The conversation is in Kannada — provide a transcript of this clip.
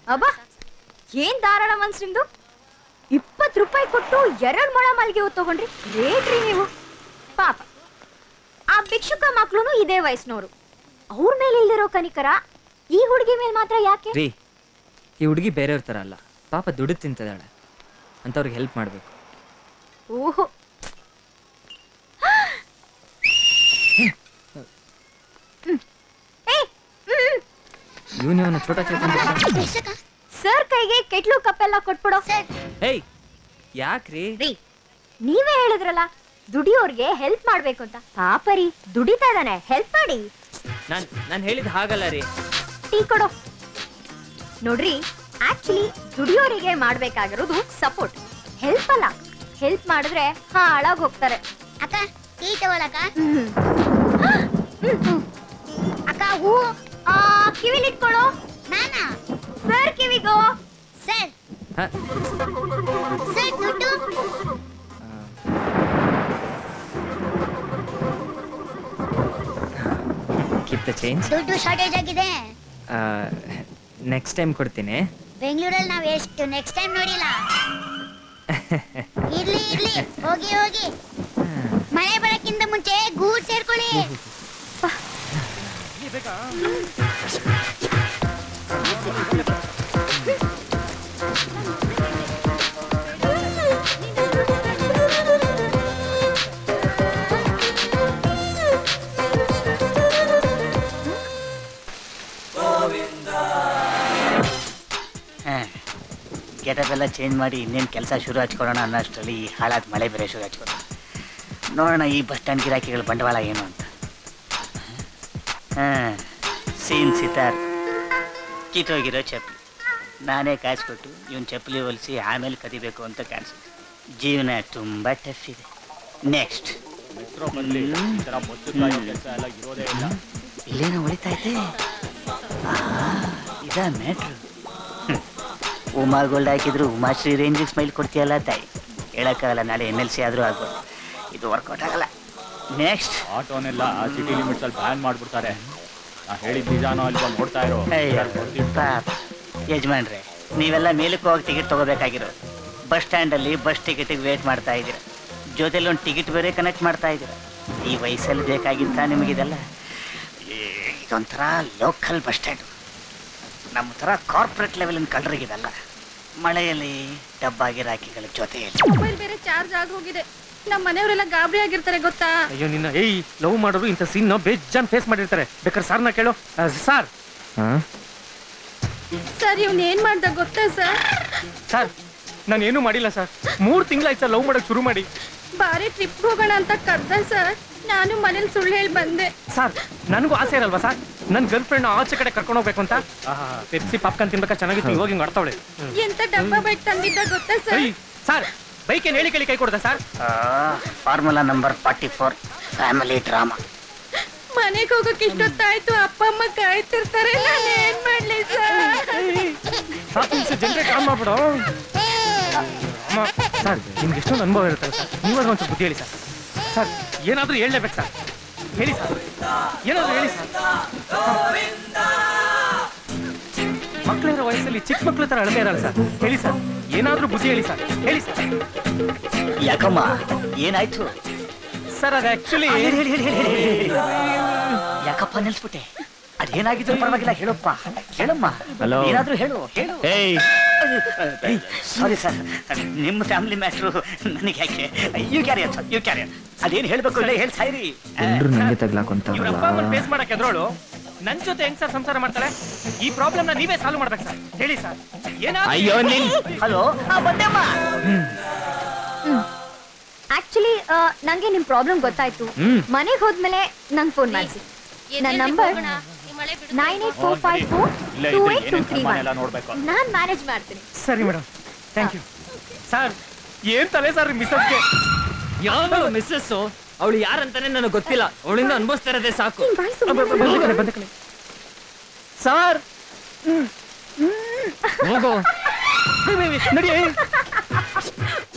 ಅಬ್ಬಾ ಏನ್ ಧಾರಾಳ ಮನ್ಸ್ ನಿಮ್ದು ಇಪ್ಪತ್ ರೂಪಾಯಿ ಕೊಟ್ಟು ಎರಡ್ ಮೊಳ ಮಲ್ಗೆ ಹೂ ತಗೊಂಡ್ರಿ ರೇಟ್ರಿ ನೀವು ಪಾಪ ಆ ಭಿಕ್ಷುಕ ಮಕ್ಳುನು ಇದೇ ವಯಸ್ಸಿನವರು ಅವ್ರ ಮೇಲೆ ಇಲ್ದಿರೋ ಕನಿಕರ ಈ ಹುಡುಗಿ ಮೇಲೆ ಮಾತ್ರ ಯಾಕೆ ರೀ ಈ ಹುಡುಗಿ ಬೇರೆಯವ್ರ ಥರ ಅಲ್ಲ ಪಾಪ ದುಡ್ಡು ತಿಂತಿದ್ದಾಳೆ ಅಂಥವ್ರಿಗೆ ಹೆಲ್ಪ್ ಮಾಡಬೇಕು ಓಹೋ ಇವನು ಇವನು ಛೋಟ ಚೇತನ್ ಸರ್ ಕೈಗೆ ಕೆಟ್ಲು ಕಪ್ಪೆಲ್ಲ ಕೊಟ್ಬಿಡೋ ಏಯ್ ಯಾಕ್ರಿ ರೀ ನೀವೇ ಹೇಳಿದ್ರಲ್ಲ ದುಡಿಯೋರ್ಗೆ ಹೆಲ್ಪ್ ಮಾಡ್ಬೇಕು ಅಂತ ಪಾಪರಿ ದುಡಿತಾ ಇದಾನೆ ಹೆಲ್ಪ್ ಮಾಡಿ ನಾನು ನಾನು ಹೇಳಿದ ಹಾಗಲ್ಲ ರೀ ಟೀ ಕೊಡು ನೋಡ್ರಿ ಆಕ್ಚುಲಿ ದುಡಿಯೋರಿಗೆ ಮಾಡ್ಬೇಕಾಗಿರೋದು ಸಪೋರ್ಟ್ ಹೆಲ್ಪ್ ಅಲ್ಲ ಹೆಲ್ಪ್ ಮಾಡಿದ್ರೆ ಹಾಳಾಗ್ ಹೋಗ್ತಾರೆ ಅಕ್ಕ ಟೀ ತಗೊಳಕ ಹ್ಮ್. ಅಕ್ಕ ಹೂ ಆ, ಕಿವಿಲಿಟ್ಕೊಳ್ಳೋ ನಾನಾ ಸರ್ ಕಿವಿಗೋ ಸರ್ ಹ? ಸರ್ ದುಡ್ಡು ಕೀಪ್ ದ ಚೇಂಜ್ ದುಡ್ಡು ಶಾರ್ಟೇಜ್ ಆಗಿದೆ ನೆಕ್ಸ್ಟ್ ಟೈಮ್ ಕೊಡ್ತೀನಿ ಬೆಂಗಳೂರಲ್ಲಿ ನಾವ್ ಎಷ್ಟು ನೆಕ್ಸ್ಟ್ ಟೈಮ್ ನೋಡಿಲ್ಲ ಇರ್ಲಿ ಇರ್ಲಿ ಹೋಗಿ ಹೋಗಿ ಮಳೆ ಬರಕ್ಕಿಂತ ಮುಂಚೆ ಗೂಡ್ ಸೇರ್ಕೊಳ್ಳಿ ಗೆಟಪ್ ಎಲ್ಲ ಚೇಂಜ್ ಮಾಡಿ ಇನ್ನೇನು ಕೆಲಸ ಶುರು ಹಚ್ಕೊಳ್ಳೋಣ ಅನ್ನೋಷ್ಟರಲ್ಲಿ ಈ ಹಾಳಾದ ಮಳೆ ಬೇರೆ ಶುರು ಹಚ್ಕೊಳ್ಳೋಣ ನೋಡೋಣ ಈ ಬಸ್ ಸ್ಟ್ಯಾಂಡ್ ಗಿರಾಕಿಗಳ ಬಂಡವಾಳ ಏನು ಅಂತ ಹಾಂ ಸೀನ್ ಸಿತಾರ್ ಕಿತ್ತೋಗಿರೋ ಚಪ್ಪಲಿ ನಾನೇ ಕಾಸು ಕೊಟ್ಟು ಇವನ್ ಚಪ್ಪಲಿ ಹೊಲಿಸಿ ಆಮೇಲೆ ಕದಿಬೇಕು ಅಂತ ಕಾಣಿಸುತ್ತೆ ಜೀವನ ತುಂಬ ಟಫ್ ಇದೆ ನೆಕ್ಸ್ಟ್ ಇಲ್ಲೇನೋ ಹೊಳಿತಾ ಇದೆ ಇದ ಮ್ಯಾಟ್ರು ಉಮಾ ಗೋಲ್ಡ್ ಹಾಕಿದ್ರು ಉಮಾಶ್ರೀ ರೇಂಜಿಗೆ ಸ್ಮೈಲ್ ಕೊಡ್ತೀಯಲ್ಲ ತಾಯಿ ಹೇಳಕ್ಕಾಗಲ್ಲ ನಾಳೆ ಎಮ್ ಎಲ್ ಸಿ ಆದರೂ ಆಗ್ಬೋದು ಇದು ವರ್ಕೌಟ್ ಆಗಲ್ಲ ನೆಕ್ಸ್ಟ್ ಆಟೋನೆಲ್ಲ ಸಿಟಿ ಲಿಮಿಟ್ಸ್ ಅಲ್ಲಿ ಬ್ಯಾನ್ ಮಾಡ್ಬಿಡ್ತಾರೆ ನಾ ಹೇಳಿದ ನಿಜಾನೋ ಅಲ್ವಾ ನೋಡ್ತಾ ಇರೋ ಪಾಪ ಯಜಮಾನ್ರೆ ನೀವೆಲ್ಲ ಮೇಲಕ್ಕೆ ಹೋಗಿ ಟಿಕೆಟ್ ತಗೋಬೇಕಾಗಿರೋ ಬಸ್ ಸ್ಟ್ಯಾಂಡಲ್ಲಿ ಬಸ್ ಟಿಕೆಟಿಗೆ ವೇಟ್ ಮಾಡ್ತಾ ಇದ್ದೀರ ಜೊತೆಲಿ ಒಂದು ಟಿಕೆಟ್ ಬೇರೆ ಕನೆಕ್ಟ್ ಮಾಡ್ತಾ ಇದ್ದೀರ ಈ ವಯಸ್ಸಲ್ಲಿ ಬೇಕಾಗಿತ್ತ ನಿಮಗಿದೆಲ್ಲ ಈ- ಇದೊಂಥರ ಲೋಕಲ್ ಬಸ್ ಸ್ಟ್ಯಾಂಡ್ ನಮ್ಮ ಥರ ಕಾರ್ಪೊರೇಟ್ ಲೆವೆಲಿನ ಕಳ್ಳರಿಗಿದಲ್ಲ ಮಳೆಯಲ್ಲಿ ಡಬ್ಬಾಗಿ ರಾಕಿಗಳ ಜೊತೆಯಲ್ಲಿ ಮೊಬೈಲ್ ಬೇರೆ ಚಾರ್ಜ್ ಆಗಿ ಹೋಗಿದೆ ನಮ್ಮ ಮನೆಯವರೆಲ್ಲ ಗಾಬರಿ ಆಗಿರ್ತಾರೆ ಗೊತ್ತಾ ಅಯ್ಯೋ ನಿನ್ನ ಏಯ್ ಲವ್ ಮಾಡೋರು ಇಂಥ ಸೀನ್ ಬೇಜಾನ್ ಫೇಸ್ ಮಾಡಿರ್ತಾರೆ ಬೇಕಾದ್ರೆ ಸರ್ನ ಕೇಳು ಸರ್ ಹಾಂ ಸರ್ ಇವ್ನ ಏನ್ ಮಾಡ್ದ ಗೊತ್ತಾ ಸರ್ ಸರ್ ನಾನು ಏನೂ ಮಾಡಿಲ್ಲ ಸರ್ ಮೂರು ತಿಂಗಳಾಯ್ತು ಸರ್ ಲವ್ ಮಾಡೋಕೆ ಶುರು ಮಾಡಿ ಬಾರಿ ಟ್ರಿಪ್ ಹೋಗೋಣ ಅಂತ ಕರ್ದ ಸರ್ ನಾನು ಮನೇಲಿ ಸುಳ್ಳು ಹೇಳಿ ಬಂದೆ ಸರ್ ನನಗೂ ಆಸೆ ಇರಲ್ವಾ ಸರ್ ನನ್ನ ಗರ್ಲ್ ಫ್ರೆಂಡ್ ಆಚೆ ಕಡೆ ಕರ್ಕೊಂಡು ಹೋಗ್ಬೇಕು ಅಂತ ಪೆಪ್ಸಿ ಪಾಪ್ಕಾರ್ನ್ ತಿನ್ಬೇಕಾ ಚೆನ್ನಾಗಿತ್ತು ಇವಾಗ ಹಿಂಗೆ ಆಡ್ತಾವಳೆ ಎಂತ ಡಬ್ಬ ಬೈಕ್ ತಂದಿದ್ದ ಗೊತ್ತಾ ಸರ್ ಏಯ್ ಸರ್ ಬೈಕ್ ಏನು ಹೇಳಿ ಕೇಳಿ ಕೈ ಕೊಡ್ದ sir formula number forty four family drama ಮನೆಗೆ ಹೋಗಕ್ ಇಷ್ಟೊತ್ತಾಯ್ತು ಅಪ್ಪ ಅಮ್ಮ ಕಾಯ್ತಿರ್ತಾರೆ ನಾನು ಏನ್ ಮಾಡ್ಲಿ ಸರ್ ಜನರೇಟ್ ಆನ್ ಮಾಡ್ಬಿಡು ಅಮ್ಮ ಸರ್ ನಿಮ್ಗೆ ಎಷ್ಟೊಂದು ಅನುಭವ ಇರುತ್ತಲ್ಲ ಸರ್ ನೀವಾಗ ಒಂದು ಸ್ವಲ್ಪ ಬುದ್ಧಿ ಹೇಳಿ ಸರ್ ಸರ್ ಏನಾದರೂ ಹೇಳಲೇಬೇಕು ಸರ್ ಹೇಳಿ ಸರ್ ಏನಾದರೂ ಹೇಳಿ ಸರ್ ಮಕ್ಕಳಿರೋ ವಯಸ್ಸಲ್ಲಿ ಚಿಕ್ಕ ಮಕ್ಳ ಥರ ಅಳತೆ ಇರಲ್ಲ ಸರ್ ಹೇಳಿ ಸರ್ ಏನಾದರೂ ಬುದ್ಧಿ ಹೇಳಿ ಸರ್ ಹೇಳಿ ಸರ್ ಯಾಕಮ್ಮ ಏನಾಯ್ತು ಸರ್ ಅದು ಆ್ಯಕ್ಚುಲಿ ಹೇಳಿ ಹೇಳಿ ಹೇಳಿ ಹೇಳಿ ಹೇಳಿ ಯಾಕಪ್ಪ ನಿಲ್ಸ್ಬಿಟ್ಟೆ ಅದೇನಾಗಿದ್ರು ಪರವಾಗಿಲ್ಲ ಹೇಳಪ್ಪ ಹೇಳಮ್ಮ Hello. ಏನಾದ್ರೂ ಹೇಳು ಹೇಳು ಏಯ್ ಸಾರಿ ಸರ್ ನಿಮ್ಮ ಫ್ಯಾಮಿಲಿ ಮ್ಯಾಟ್ರು ನನಗೆ ಯಾಕೆ you carry sir you carry ಅದೇನು ಹೇಳ್ಬೇಕು ಇಲ್ಲ ಹೇಳಿ ಸಾಯ್ರಿ ಎಲ್ಲರೂ ನನಗೆ ಇವ್ರ ಅಪ್ಪ ತಗ್ಲಾಕೊಂತಾರಲ್ಲ ಅಮ್ಮನ ಫೇಸ್ ಮಾಡಕ್ಕೆ ಎದ್ರೋಳು ನನ್ನ ಜೊತೆ ಹೆಂಗ್ ಸರ್ ಸಂಸಾರ ಮಾಡ್ತಾಳೆ ಈ ಪ್ರಾಬ್ಲಮ್ನ ನೀವೇ ಸಾಲ್ವ್ ಮಾಡ್ಬೇಕು ಸರ್ ಹೇಳಿ ಸರ್ ಏನಾದ್ರು ಅಯ್ಯೋ ನಿನ್ ಹಲೋ ಬಂದೆಮ್ಮ ಆಕ್ಚುಲಿ ನಂಗೆ ನಿಮ್ ಪ್ರಾಬ್ಲಮ್ ಗೊತ್ತಾಯ್ತು ಹ್ಮ್. ಮನೆಗೆ ಹೋದ್ಮೇಲೆ ನಂಗೆ ಫೋನ್ ಮಾಡಿಸಿ ನನ್ನ number nine eight four five four ಇಲ್ಲ ಟೂ ಇದ್ರೆ ಏಟ್ ಟೂ ಏನೇನ್ ತ್ರೀ ಕರ್ಮ ಎಲ್ಲ ಒನ್ ನೋಡ್ಬೇಕು ನಾನ್ ಮ್ಯಾನೇಜ್ ಮಾಡ್ತೀನಿ ಸರಿ ಮೇಡಮ್ ಥ್ಯಾಂಕ್ ಯು ಸರ್ ಏನ್ ತಲೆ ಸರ್ ಮಿಸ್ಸಸ್ಗೆ ಯಾವ ಮಿಸ್ಸಸ್ಸು ಅವಳು ಯಾರಂತಾನೆ ನನಗೆ ಗೊತ್ತಿಲ್ಲ ಅವಳಿಂದ ಅನುಭವಿಸ್ತಾ ಇರೋದೇ ಸಾಕು ನೀನ್ ಬಾಯ್ ಸುಮ್ನೆ ಇರು. ಬಂದ ಕಡೆ ಬಂದ ಕಡೆ ಸರ್ ಹೋಗು ನಡಿ